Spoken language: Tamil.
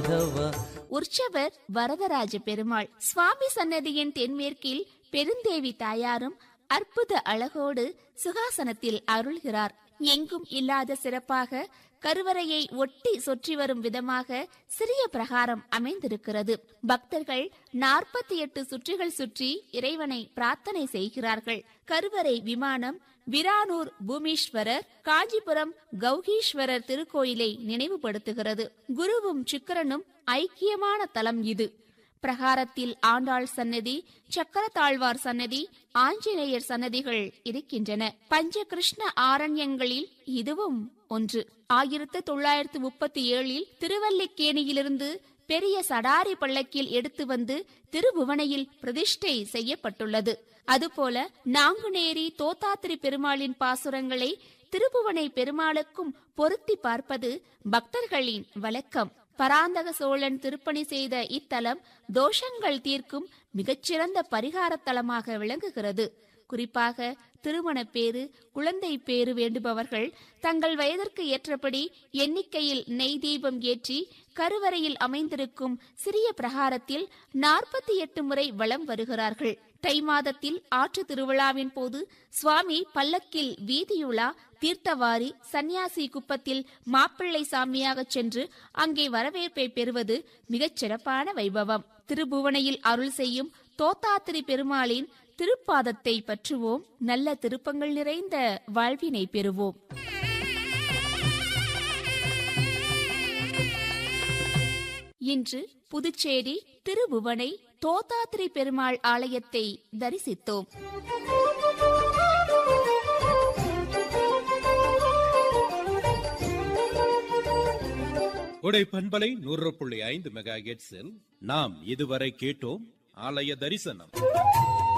ராகவா உற்சவர் வரதராஜ பெருமாள் சுவாமி சன்னதியின் தென்மேற்கில் பெருந்தேவி தாயாரும் அற்புத அழகோடு சுகாசனத்தில் அருள்கிறார் எங்கும் இல்லாத சிறப்பாக கருவறையை ஒட்டி சுற்றி வரும் விதமாக சிறிய பிரகாரம் அமைந்திருக்கிறது பக்தர்கள் நாற்பத்தி எட்டு சுற்றுகள் சுற்றி இறைவனை பிரார்த்தனை செய்கிறார்கள் கருவறை விமானம் விரானூர் பூமீஸ்வரர் காஞ்சிபுரம் கௌகீஸ்வரர் திருக்கோயிலை நினைவுபடுத்துகிறது குருவும் சுக்கிரனும் ஐக்கியமான தலம் இது பிரகாரத்தில் ஆண்டாள் சன்னதி சக்கரத்தாழ்வார் சன்னதி ஆஞ்சநேயர் சன்னதிகள் இருக்கின்றன பஞ்ச கிருஷ்ண ஆரண்யங்களில் இதுவும் ஒன்று ஆயிரத்து தொள்ளாயிரத்து முப்பத்தி ஏழில் திருவல்லிக்கேணியிலிருந்து பெரிய சடாரி பள்ளக்கில் எடுத்து வந்து திருபுவனையில் பிரதிஷ்டை செய்யப்பட்டுள்ளது அதுபோல நாங்குநேரி தோத்தாத்திரி பெருமாளின் பாசுரங்களை திருபுவனை பெருமாளுக்கும் பொருத்தி பார்ப்பது பக்தர்களின் வழக்கம் பராந்தக சோழன் திருப்பணி செய்த இத்தலம் தோஷங்கள் தீர்க்கும் மிகச்சிறந்த பரிகார தலமாக விளங்குகிறது குறிப்பாக திருமணப் பேறு குழந்தை பேறு வேண்டுபவர்கள் தங்கள் வயதிற்கு ஏற்றபடி எண்ணிக்கையில் நெய் தீபம் ஏற்றி கருவறையில் அமைந்திருக்கும் சிறிய பிரகாரத்தில் நாற்பத்தி எட்டு முறை வலம் வருகிறார்கள் தை மாதத்தில் ஆற்று திருவிழாவின் போது சுவாமி பல்லக்கில் வீதியுலா தீர்த்தவாரி சன்னியாசி குப்பத்தில் மாப்பிள்ளை சாமியாகச் சென்று அங்கே வரவேற்பை பெறுவது மிகச் சிறப்பான வைபவம் திருபுவனையில் அருள் செய்யும் தோத்தாத்திரி பெருமாளின் திருப்பாதத்தை பற்றுவோம் நல்ல திருப்பங்கள் நிறைந்த வாழ்வினை பெறுவோம் இன்று புதுச்சேரி திருபுவனை தோத்தாத்திரி பெருமாள் ஆலயத்தை தரிசித்தோம் உடை பண்பலை நூறு புள்ளி ஐந்து மெகா நாம் இதுவரை கேட்டோம் ஆலய தரிசனம்